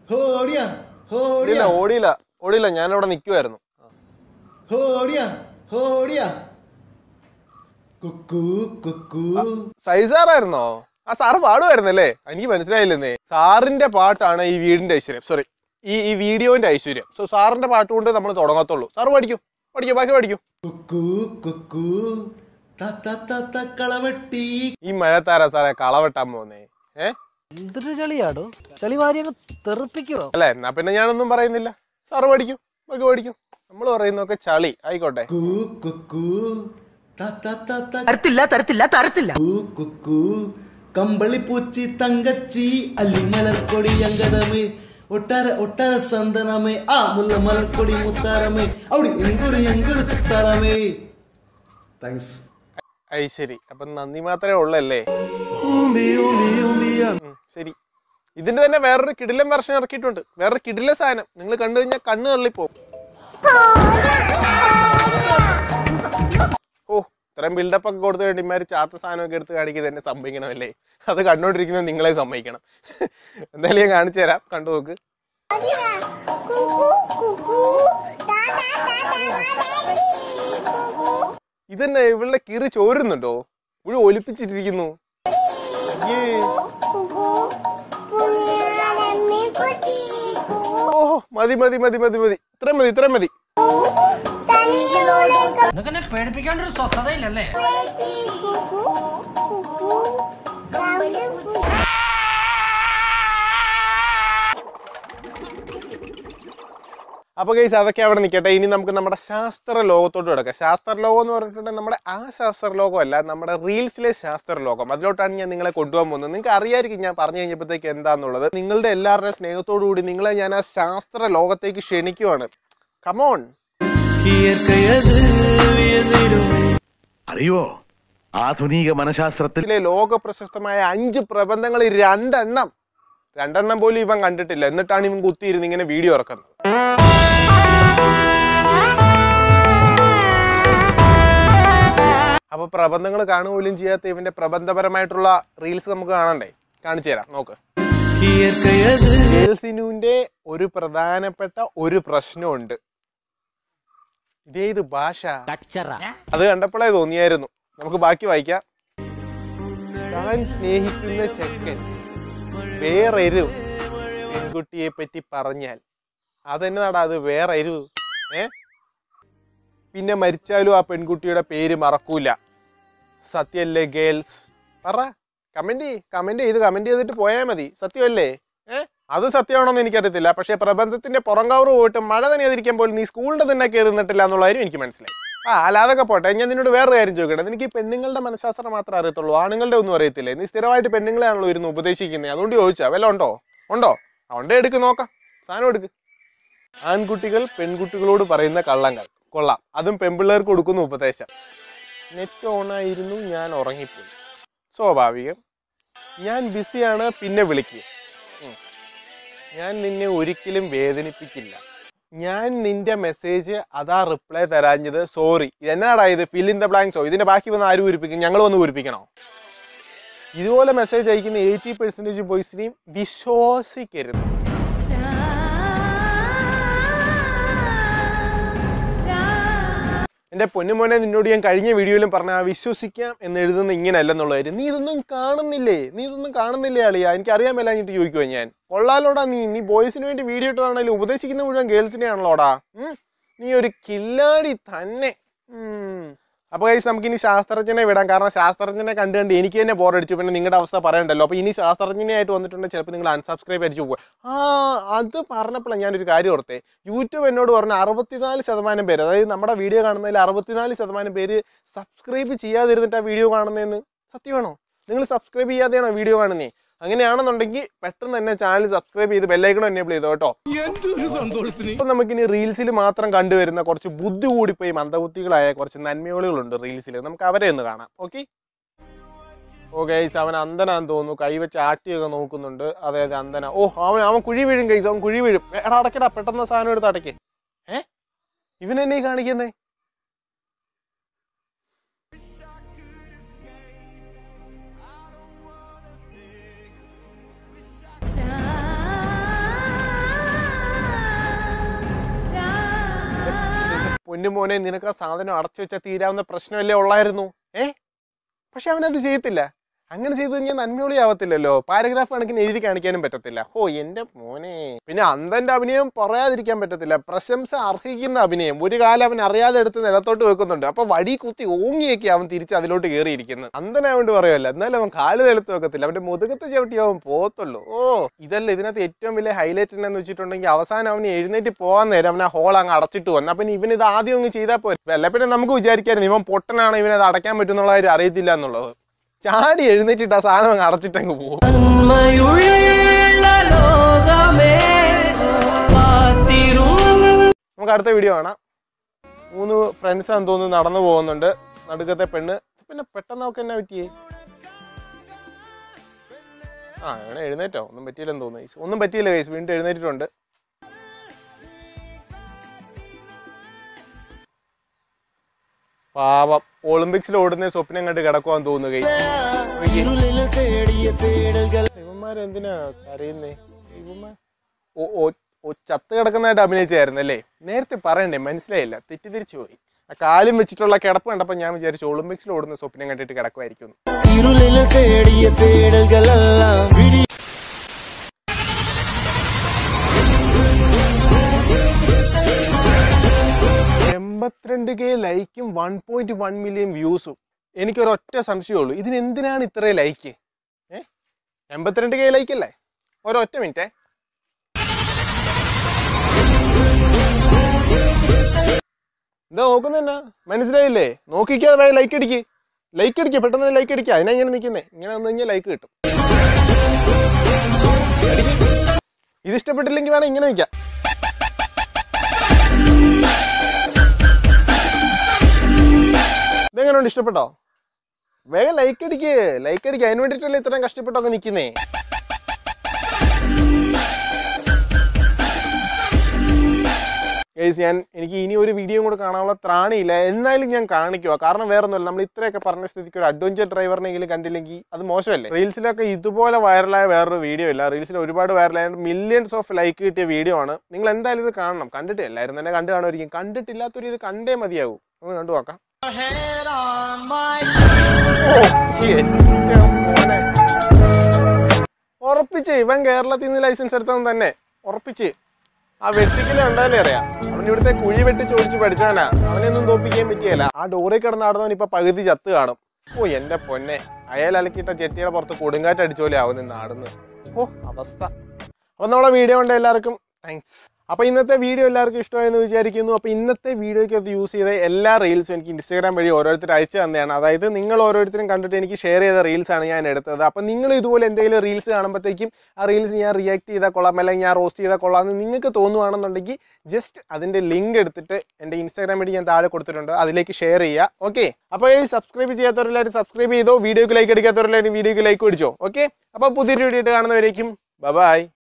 ഹോടിയ ഹോടിയ ഇല്ല ഓടിയില്ല ഓടിയില്ല ഞാനവിടെ നിൽക്കുമായിരുന്നു ഹോടിയ ഹോടിയ കുക്കു കുക്കു സൈസാറായിരുന്നോ ആ സാറ് പാടുമായിരുന്നല്ലേ എനിക്ക് മനസ്സിലായില്ലെന്നേ സാറിന്റെ പാട്ടാണ് ഈ വീടിന്റെ ഐശ്വര്യം സോറി ഈ ഈ വീഡിയോന്റെ ഐശ്വര്യം സോ സാറിന്റെ പാട്ട് കൊണ്ട് നമ്മൾ തുടങ്ങത്തുള്ളൂ സാറ് പഠിക്കൂ പഠിക്കൂ ബാക്കി പഠിക്കൂ കുക്കു കുക്കു തത്ത തത്ത കളവെട്ടി ഈ മഴത്താരാ സാറേ കളവെട്ടാൻ പോകുന്നേ ഏ എന്തൊരു ചളിയാടോ ചളി വാരി അങ്ങ് തെറിപ്പിക്കുവോ അല്ല എന്നാ പിന്നെ ഞാനൊന്നും പറയുന്നില്ല സാറ് പഠിക്കൂ ബാക്കി പഠിക്കൂ നമ്മൾ പറയുന്നതൊക്കെ ചളി ആയിക്കോട്ടെ കു കുക്കു തത്ത തത്ത തരത്തില്ല തരത്തില്ല തരത്തില്ല കു കുക്കു കമ്പളി പൂച്ചി തങ്കച്ചി അല്ലി മലർക്കൊടി അങ്കതമേ ഒട്ടാര ഒട്ടാര സന്തനമേ ആ മുല്ല മലർക്കൊടി മുത്താരമേ അവിടെ എങ്കൊരു എങ്കൊരു തുത്താരമേ താങ്ക്സ് ഐ ശരി അപ്പൊ നന്ദി മാത്രമേ ഉള്ളല്ലേ ഉം, ശരി ഇതിന്റെ തന്നെ വേറൊരു കിടിലൻ വെർഷൻ ഇറക്കിയിട്ടുണ്ട് വേറൊരു കിടില സാധനം നിങ്ങൾ കണ്ടു കഴിഞ്ഞാൽ കണ്ണ് തള്ളിപ്പോവും ഓ ഇത്രയും ബിൽഡപ്പ് ഒക്കെ കൊടുത്തു കഴിഞ്ഞാൽ ഇമാര് ചാത്ത സാധനമൊക്കെ എടുത്ത് കാണിക്കുന്നത് എന്നെ സമ്മതിക്കണമല്ലേ അത് കണ്ടോണ്ടിരിക്കുന്നത് നിങ്ങളെ സമ്മതിക്കണം എന്തായാലും ഞാൻ കാണിച്ചു തരാം കണ്ടു നോക്ക് ഇതന്നെ ഇവളുടെ കിറി ചോരുന്നുണ്ടോ മുഴുവൻ ഒലിപ്പിച്ചിട്ടിരിക്കുന്നു അയ്യേ. ഓഹോ മതി മതി മതി മതി മതി ഇത്രയും മതി ഇത്രയും മതി നിനക്കെന്നെ പേടിപ്പിക്കാണ്ടൊരു സ്വസ്ഥതയില്ലല്ലേ അപ്പൊ ഗൈസ് അതൊക്കെ അവിടെ നിൽക്കട്ടെ ഇനി നമുക്ക് നമ്മുടെ ശാസ്ത്ര ലോകത്തോട്ട് കിടക്കാം ശാസ്ത്ര ലോകം എന്ന് പറഞ്ഞിട്ടുണ്ടെങ്കിൽ നമ്മുടെ ആ ശാസ്ത്ര ലോകമല്ല നമ്മുടെ റീൽസിലെ ശാസ്ത്ര ലോകം അതിലോട്ടാണ് ഞാൻ നിങ്ങളെ കൊണ്ടുപോകാൻ പോകുന്നത് നിങ്ങൾക്ക് അറിയായിരിക്കും ഞാൻ പറഞ്ഞു കഴിഞ്ഞപ്പോഴത്തേക്ക് എന്താന്നുള്ളത് നിങ്ങളുടെ എല്ലാവരുടെയും സ്നേഹത്തോടു കൂടി നിങ്ങളെ ഞാൻ ആ ശാസ്ത്ര ലോകത്തേക്ക് ക്ഷണിക്കുവാണ് കമോൺ അറിയോ ആധുനിക മനഃശാസ്ത്രത്തിൽ ഇതിലെ ലോക പ്രശസ്തമായ അഞ്ച് പ്രബന്ധങ്ങളിൽ രണ്ടെണ്ണം രണ്ടെണ്ണം പോലും ഇവൻ കണ്ടിട്ടില്ല എന്നിട്ടാണ് ഇവൻ കുത്തിയിരുന്ന് ഇങ്ങനെ വീഡിയോ ഇറക്കുന്നത് അപ്പൊ പ്രബന്ധങ്ങൾ കാണുക പോലും ചെയ്യാത്ത ഇവന്റെ പ്രബന്ധപരമായിട്ടുള്ള റീൽസ് നമുക്ക് കാണണ്ടേ കാണിച്ചു തരാം നോക്ക് ജെൽസിനുവിന്റെ ഒരു പ്രധാനപ്പെട്ട ഒരു പ്രശ്നമുണ്ട് ഇതേത് ഭാഷ അത് കണ്ടപ്പോഴേ തോന്നിയായിരുന്നു നമുക്ക് ബാക്കി വായിക്കാം താൻ സ്നേഹിക്കുന്ന ചെക്കൻ വേറൊരു പെൺകുട്ടിയെ പറ്റി പറഞ്ഞാൽ അതെന്നതാടാ അത് വേറൊരു ഏ പിന്നെ മരിച്ചാലും ആ പെൺകുട്ടിയുടെ പേര് മറക്കൂല സത്യല്ലേ ഗേൾസ് പറ കമന്റ് കമന്റ് ചെയ്ത് കമന്റ് ചെയ്തിട്ട് പോയാൽ മതി സത്യമല്ലേ ഏ അത് സത്യമാണോന്ന് എനിക്കറിയത്തില്ല പക്ഷെ പ്രബന്ധത്തിന്റെ പുറംകവറ് പോയിട്ട് മഴ നനയാതിരിക്കാൻ പോലും നീ സ്കൂളിന്റെ തന്നെ കയറി നിന്നിട്ടില്ല എന്നുള്ള കാര്യം എനിക്ക് മനസ്സിലായി ആ അല്ലാതൊക്കെ പോട്ടെ ഞാൻ നിന്നോട് വേറെ കാര്യം ചോദിക്കട്ടെ നിനക്ക് ഈ പെണ്ണുങ്ങളുടെ മനഃശാസ്ത്രം മാത്രമേ അറിയത്തുള്ളൂ ആണുങ്ങളുടെ ഒന്നും അറിയത്തില്ലേ നീ സ്ഥിരമായിട്ട് പെണ്ണുങ്ങളെയാണല്ലോ ഇരുന്ന് ഉപദേശിക്കുന്നത് അതുകൊണ്ട് ചോദിച്ചാ വല്ല ഉണ്ടോ ഉണ്ടോ അതുകൊണ്ട് എടുക്ക് നോക്കാം സാധനം എടുക്ക് ആൺകുട്ടികൾ പെൺകുട്ടികളോട് പറയുന്ന കള്ളങ്ങൾ കൊള്ളാം അതും പെൺപിള്ളേർക്ക് കൊടുക്കുന്ന ഉപദേശം നെറ്റ് ഓണായിരുന്നു ഞാൻ ഉറങ്ങിപ്പോയി സ്വാഭാവികം ഞാൻ ബിസിയാണ് പിന്നെ വിളിക്കുക ഉം. ഞാൻ നിന്നെ ഒരിക്കലും വേദനിപ്പിക്കില്ല ഞാൻ നിന്റെ മെസ്സേജ് അതാ റിപ്ലൈ തരാഞ്ഞത് സോറി എന്നാടാ ഇത് ഫിൽ ഇൻ ദ ബ്ലാങ്ക്സോ ഇതിന്റെ ബാക്കി വന്ന് ആര് പൂരിപ്പിക്കും ഞങ്ങൾ വന്ന് പൂരിപ്പിക്കണോ ഇതുപോലെ മെസ്സേജ് അയക്കുന്ന എയ്റ്റി പെർസെൻറ്റേജ് ബോയ്സിനെയും വിശ്വസിക്കരുത് എന്റെ പൊന്നുമോനെ നിന്നോട് ഞാൻ കഴിഞ്ഞ വീഡിയോയിലും പറഞ്ഞ ആ വിശ്വസിക്കാം എന്ന് എഴുതുന്ന ഇങ്ങനെയല്ലെന്നുള്ള കാര്യം നീ ഇതൊന്നും കാണുന്നില്ലേ നീ ഇതൊന്നും കാണുന്നില്ലേ അളിയാ എനിക്ക് അറിയാൻ മേലാഞ്ഞിട്ട് ചോദിക്കുവാ ഞാൻ കൊള്ളാലോടാ നീ നീ ബോയ്സിന് വേണ്ടി വീഡിയോ ഇട്ടതാണെങ്കിലും ഉപദേശിക്കുന്ന മുഴുവൻ ഗേൾസിനെ ആണല്ലോടാ ഉം. നീ ഒരു കില്ലാടി തന്നെ ഉം. അപ്പൊ കൈസ് നമുക്ക് ഇനി ശാസ്ത്രജ്ഞനെ വിടാം കാരണം ശാസ്ത്രജ്ഞനെ കണ്ട് കണ്ട് എനിക്ക് തന്നെ ബോറടിച്ചു പിന്നെ നിങ്ങളുടെ അവസ്ഥ പറയണ്ടല്ലോ അപ്പൊ ഇനി ശാസ്ത്രജ്ഞനായിട്ട് വന്നിട്ടുണ്ടെങ്കിൽ ചിലപ്പോൾ നിങ്ങൾ അൺസബ്സ്ക്രൈബ് അടിച്ചു പോകുക ആ അത് പറഞ്ഞപ്പോഴാണ് ഞാനൊരു കാര്യം ഓർത്തേ യൂട്യൂബ് എന്നോട് പറഞ്ഞ അറുപത്തിനാല് ശതമാനം പേര് അതായത് നമ്മുടെ വീഡിയോ കാണുന്നതിൽ അറുപത്തിനാല് ശതമാനം പേര് സബ്സ്ക്രൈബ് ചെയ്യാതിരുന്നിട്ട് ആ വീഡിയോ കാണുന്നതെന്ന് സത്യമാണോ നിങ്ങൾ സബ്സ്ക്രൈബ് ചെയ്യാതെയാണോ വീഡിയോ കാണുന്നേ അങ്ങനെയാണെന്നുണ്ടെങ്കിൽ പെട്ടെന്ന് തന്നെ ചാനൽ സബ്സ്ക്രൈബ് ചെയ്ത് ബെല്ലൈക്കണം എനേബിൾ ചെയ്തോ കേട്ടോ ഇപ്പൊ നമുക്കിനി റീൽസിൽ മാത്രം കണ്ടുവരുന്ന കുറച്ച് ബുദ്ധി കൂടിപ്പോയി മന്ദബുദ്ധികളായ കുറച്ച് നന്മയോളുകളുണ്ട് റീൽസിൽ നമുക്ക് അവരെ ഒന്ന് കാണാം ഓക്കെ ഓ ഗൈസ് അവൻ അന്ധനാന്ന് തോന്നുന്നു കൈവച്ച് ആട്ടിയൊക്കെ നോക്കുന്നുണ്ട് അതെ അതെ അന്ധന ഓ അവൻ അവൻ കുഴി വീഴും ഗൈസ് അവൻ കുഴി വീഴും എടാ അടക്കടാ പെട്ടെന്ന് ആ സാധനം എടുത്ത് അടയ്ക്ക് ഏ ഇവൻ എന്നെ ഈ കാണിക്കുന്നേ പൊന്നു മോനെ നിനക്ക് ആ സാധനം അടച്ചു വെച്ചാൽ തീരാവുന്ന പ്രശ്നമല്ലേ ഉള്ളായിരുന്നു ഏ പക്ഷെ അവനത് ചെയ്യത്തില്ല അങ്ങനെ ചെയ്ത് കഴിഞ്ഞാൽ നന്മയൊളി ആവത്തില്ലല്ലോ പാരഗ്രാഫ് കണക്കിന് എഴുതി കാണിക്കാനും പറ്റത്തില്ല ഓ എന്റെ മോനെ പിന്നെ അന്തന്റെ അഭിനയം പറയാതിരിക്കാൻ പറ്റത്തില്ല പ്രശംസ അർഹിക്കുന്ന അഭിനയം ഒരു കാലം അവൻ അറിയാതെ എടുത്ത് നിലത്തോട്ട് വെക്കുന്നുണ്ട് അപ്പൊ വടി കുത്തി ഓങ്ങിയൊക്കെ അവൻ തിരിച്ച് അതിലോട്ട് കയറിയിരിക്കുന്നത് അന്തനായോണ്ട് പറയുമല്ലോ എന്നാലും അവൻ കാല് നിലത്ത് വെക്കത്തില്ല അവന്റെ മുതുകത്ത് ചവിട്ടി അവൻ പോകത്തുള്ളൂ ഓ ഇതല്ല ഇതിനകത്ത് ഏറ്റവും വലിയ ഹൈലൈറ്റ് എന്ന് വെച്ചിട്ടുണ്ടെങ്കിൽ അവസാനം അവന് എഴുന്നേറ്റ് പോകാൻ നേരം അവൻ ആ ഹോൾ അങ്ങ് അടച്ചിട്ട് വന്നു അപ്പൊ ഇവൻ ഇത് ആദ്യം അങ്ങ് ചെയ്താൽ പോരെ അല്ല പിന്നെ നമുക്ക് വിചാരിക്കായിരുന്നു ഇവൻ പൊട്ടനാണ് ഇവനത് അടയ്ക്കാൻ പറ്റുന്നുള്ള കാര്യം അറിയത്തില്ല എന്നുള്ളത് ചാടി എഴുന്നേറ്റിട്ട് ആ സാധനം അങ്ങ് അടച്ചിട്ടങ്ങ് പോകും നന്മയുള്ള ലോകമേ കാത്തിരും നമുക്ക് അടുത്ത വീഡിയോ കാണാം മൂന്ന് ഫ്രണ്ട്സ് ആണെന്ന് തോന്നുന്നു നടന്നു പോകുന്നുണ്ട് നടുക്കത്തെ പെണ്ണ് പിന്നെ പെട്ടെന്ന് അവൾക്ക് എന്നാ പറ്റിയേ ആ അങ്ങനെ എഴുന്നേറ്റോ ഒന്നും പറ്റിയില്ലെന്ന് തോന്നുന്നു ഗൈസ്. ഒന്നും പറ്റിയില്ല കൈസ് വീണ്ടും എഴുന്നേറ്റിട്ടുണ്ട് പാവം ഒളിമ്പിക്സിൽ ഓടുന്ന സ്വപ്നം കണ്ട് കിടക്കുവാന്ന് തോന്നുന്നു കൈസ് ഇരുളിൽ തേടിയ തേടൽകൾ ഇവന്മാരെന്തിനാ കരയുന്നേ ഇവന്മാർ ഓ ഓ ഓ ചത്ത് കിടക്കുന്നതായിട്ട് അഭിനയിച്ചായിരുന്നു അല്ലേ നേരത്തെ പറയണ്ടേ മനസ്സിലായില്ല തെറ്റിദ്ധരിച്ചു പോയി ആ കാലും വെച്ചിട്ടുള്ള കിടപ്പ് കണ്ടപ്പോൾ ഞാൻ വിചാരിച്ചു ഒളിമ്പിക്സിൽ ഓടുന്ന സ്വപ്നം കണ്ടിട്ട് കിടക്കുമായിരിക്കും ഇരുളിൽ തേടിയ തേടൽകളെല്ലാം വിടി എൺപത്തിരണ്ട് കെ ലൈക്കും വൺ പോയിന്റ് വൺ മില്യൺ വ്യൂസും എനിക്കൊരൊറ്റ സംശയമുള്ളൂ ഇതിന് എന്തിനാണ് ഇത്രയും ലൈക്ക് ഏ എൺപത്തിരണ്ട് കെ ലൈക്ക് അല്ലേ ഒരൊറ്റ മിനിറ്റേ എന്താ നോക്കുന്നെന്നാ മനസ്സിലായില്ലേ നോക്കിക്കാതെ വേഗം ലൈക്ക് അടിക്ക് ലൈക്ക് അടിക്കുക പെട്ടെന്ന് ലൈക്ക് അടിക്കുക അതിനാ ഇങ്ങനെ നിൽക്കുന്നേ ഇങ്ങനെ വന്നു കഴിഞ്ഞാൽ ലൈക്ക് കിട്ടും അടിക്ക്. ഇത് ഇഷ്ടപ്പെട്ടില്ലെങ്കിൽ വേണം ഇങ്ങനെ നിൽക്കാം ഇതെങ്ങനെയുണ്ട് ഇഷ്ടപ്പെട്ടോ വേഗം ലൈക്ക് അടിക്ക് ലൈക്ക് അടിക്ക് അതിന് വേണ്ടിയിട്ടല്ലേ ഇത്രയും കഷ്ടപ്പെട്ടൊക്കെ നിൽക്കുന്നേ ഗൈസ് ഞാൻ എനിക്ക് ഇനി ഒരു വീഡിയോ കൂടെ കാണാനുള്ള ത്രാണിയില്ല എന്നാലും ഞാൻ കാണിക്കുക കാരണം വേറെ ഒന്നുമില്ല നമ്മൾ ഇത്രയൊക്കെ പറഞ്ഞ സ്ഥിതിക്ക് ഒരു അഡ്വഞ്ചർ ഡ്രൈവറിനെങ്കിലും കണ്ടില്ലെങ്കിൽ അത് മോശമല്ലേ റീൽസിലൊക്കെ ഇതുപോലെ വൈറലായ വേറൊരു വീഡിയോ ഇല്ല റീൽസിൽ ഒരുപാട് വൈറലായ മില്യൺസ് ഓഫ് ലൈക്ക് കിട്ടിയ വീഡിയോ ആണ് നിങ്ങൾ എന്തായാലും ഇത് കാണണം കണ്ടിട്ട് എല്ലാവരും തന്നെ കണ്ടു കാണുമായിരിക്കും കണ്ടിട്ടില്ലാത്തൊരു ഇത് കണ്ടേ മതിയാവും ഒന്ന് കണ്ടു നോക്കാം ഓ, എന്റെ മോനെ. ഉറപ്പിച്ച് ഇവൻ കേരളത്തിൽ നിന്ന് ലൈസൻസ് എടുത്തവൻ തന്നെ ഉറപ്പിച്ച് ആ വെട്ടിക്കല് കണ്ടാലേ അറിയാം അവൻ ഇവിടുത്തെ കുഴി വെട്ടി ചോദിച്ചു പഠിച്ചവനാ അവനെയൊന്നും തോപ്പിക്കാൻ പറ്റിയല്ല ആ ഡോറിൽ കിടന്ന് നടന്നവൻ ഇപ്പൊ പകുതി ചത്ത് കാണും ഓ എന്റെ പൊന്നെ അയാൾ അലക്കിയിട്ട ചെട്ടിയുടെ പുറത്ത് കൊടുങ്കാറ്റ് അടിച്ച പോലെ ആവുന്നു നാടുന്ന് ഓ അവസ്ഥ അപ്പൊ നമ്മുടെ വീഡിയോ കൊണ്ട് എല്ലാവർക്കും താങ്ക്സ് അപ്പൊ ഇന്നത്തെ വീഡിയോ എല്ലാവർക്കും ഇഷ്ടമായെന്ന് വിചാരിക്കുന്നു അപ്പൊ ഇന്നത്തെ വീഡിയോയ്ക്ക് അത് യൂസ് ചെയ്ത എല്ലാ റീൽസും എനിക്ക് ഇൻസ്റ്റാഗ്രാം വഴി ഓരോരുത്തർ അയച്ചു തന്നെയാണ് അതായത് നിങ്ങൾ ഓരോരുത്തരും കണ്ടിട്ട് എനിക്ക് ഷെയർ ചെയ്ത റീൽസ് ആണ് ഞാൻ എടുത്തത് അപ്പൊ നിങ്ങൾ ഇതുപോലെ എന്തെങ്കിലും റീൽസ് കാണുമ്പോഴത്തേക്കും ആ റീൽസ് ഞാൻ റിയാക്ട് ചെയ്താൽ കൊള്ളാം അല്ലെങ്കിൽ ഞാൻ റോസ്റ്റ് ചെയ്താൽ കൊള്ളാം എന്ന് നിങ്ങൾക്ക് തോന്നുവാണെന്നുണ്ടെങ്കിൽ ജസ്റ്റ് അതിന്റെ ലിങ്ക് എടുത്തിട്ട് എൻ്റെ ഇൻസ്റ്റാഗ്രാം വഴി ഞാൻ താഴെ കൊടുത്തിട്ടുണ്ട് അതിലേക്ക് ഷെയർ ചെയ്യുക ഓക്കെ അപ്പോൾ ഈ സബ്സ്ക്രൈബ് ചെയ്യാത്തവരെല്ലാവരും സബ്സ്ക്രൈബ് ചെയ്തോ വീഡിയോക്ക് ലൈക്ക് അടിക്കാത്തവരെല്ലാവരും വീഡിയോക്ക് ലൈക്ക് അടിച്ചോ ഓക്കെ അപ്പോൾ പുതിയൊരു വീഡിയോ ആയിട്ട് കാണുന്നവരേക്കും ബൈ